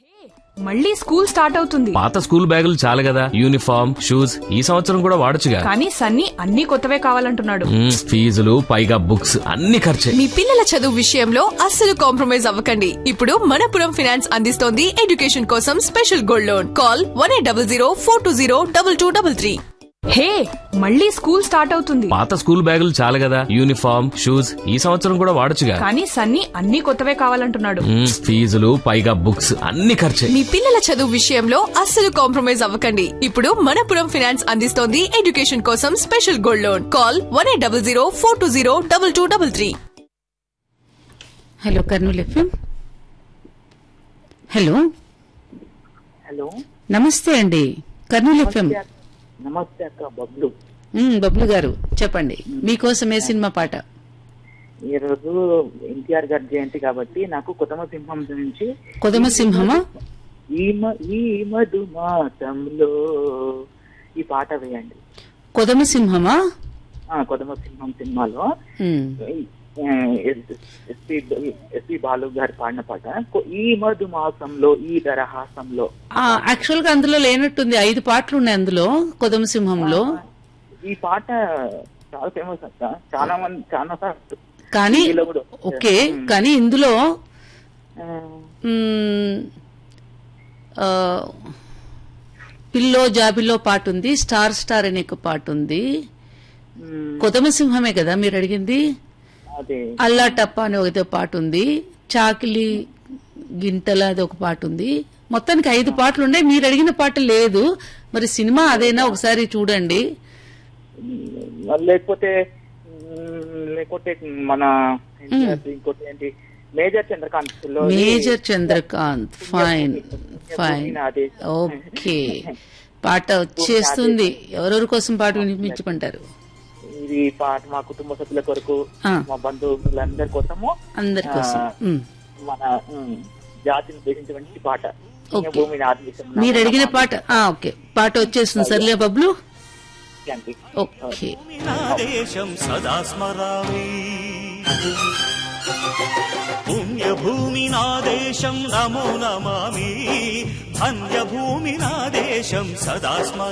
మళ్ళీ school start అవుతుంది పాత స్కూల్ బ్యాగులు చాలు కదా యూనిఫామ్ షూస్ ఈ సంవత్సరం కూడా వాడొచ్చుగా కానీ సన్నీ అన్ని కొత్తవే కావాలంటున్నాడు మ్మ్, ఫీజులు పైగా బుక్స్ అన్ని ఖర్చే మీ పిల్లల చదువు విషయంలో అస్సలు కాంప్రమైజ్ అవ్వకండి ఇప్పుడు మనపురం ఫైనాన్స్ అందిస్తోంది ఎడ్యుకేషన్ కోసం special gold loan call one eight double zero four two zero double two double three hey మళ్ళీ స్కూల్ స్టార్ట్ అవుతుంది పాత స్కూల్ బ్యాగులు చాలు కదా యూనిఫామ్ షూస్ ఈ సంవత్సరం కూడా వాడొచ్చుగా కానీ సన్నీ అన్ని కొత్తవే కావాలంటున్నాడు మ్మ్, ఫీజులు పైగా బుక్స్ అన్ని ఖర్చే మీ పిల్లల చదువు విషయంలో అస్సలు కాంప్రమైజ్ అవ్వకండి ఇప్పుడు మనపురం ఫైనాన్స్ అందిస్తోంది ఎడ్యుకేషన్ కోసం special gold loan call one eight double zero four two zero double two double three hello Kurnool FM hello hello నమస్తే అండి కర్నూలు ఎఫ్ఎం నమస్తే అక్క బబ్లు మ్, బబ్లు గారు చెప్పండి మీకోసం ఏ సినిమా పాట ఈ రోజు ఎన్టీఆర్ గారి జయంతి కాబట్టి నాకు కొత్తమ సింహం నుంచి కొదమ సింహమా ఈ మ- ఈ మధు మాసంలో ఈ పాట వేయండి కొదమ సింహమా ఆ కొత్తమ సింహం సినిమాలో మ్, ఆ, ఎస్- ఎస్పి ఎస్పి బాలు గారు పాడిన పాట కొ- ఈ మధు మాసంలో ఈ దరహాసంలో ఆ, యాక్చువల్ గా అందులో లేనట్టుంది ఐదు పాటలు ఉన్నాయి అందులో కొదమ సింహంలో ఈ పాట చాలా ఫేమస్ అక్క చాలా మంది చాలా సార్లు కానీ టీవీలో కూడా ఓకే కానీ ఇందులో ఆ, మ్, ఆ, పిల్లో జాబిల్లో పాట ఉంది స్టార్ స్టార్ అనే ఒక పాట ఉంది మ్, కొదమ సింహమే కదా మీరు అడిగింది అదే అల్లా టప్ప అనే ఒక పాట ఉంది చాకిలి గింటల అది ఒక పాట ఉంది మొత్తానికి ఐదు పాటలు ఉన్నాయి మీరు అడిగిన పాట లేదు మరి సినిమా అదేనా ఒకసారి చూడండి మ్, లేకపోతే మ్, లేకపోతే మన ఏంటి, ఇంకోటి ఏంటి మేజర్ చంద్రకాంత్ లో మేజర్ చంద్రకాంత్ ఫైన్ ఫైన్ అదే ఓకే పాట వచ్చేస్తుంది ఎవరెవరి కోసం పాట వినిపించుకుంటారు ఇది పాట మా కుటుంబ సభ్యుల కొరకు ఆ. మా బంధువులందరి కోసము అందరి కోసం ఉమ్. మన మ్, జాతిని ఉద్దేశించినటువంటి పాట ఓకే. భూమిని ఆత్మీసం మీరు అడిగిన పాట ఆ, ఓకే పాట వచ్చేస్తుంది సర్లే బబ్లు ఓకే దేశం సదా స్మరామి పుణ్యభూమి నా దేశం నమో నమామి ధన్యభూమి నా దేశం సదా స్మరామి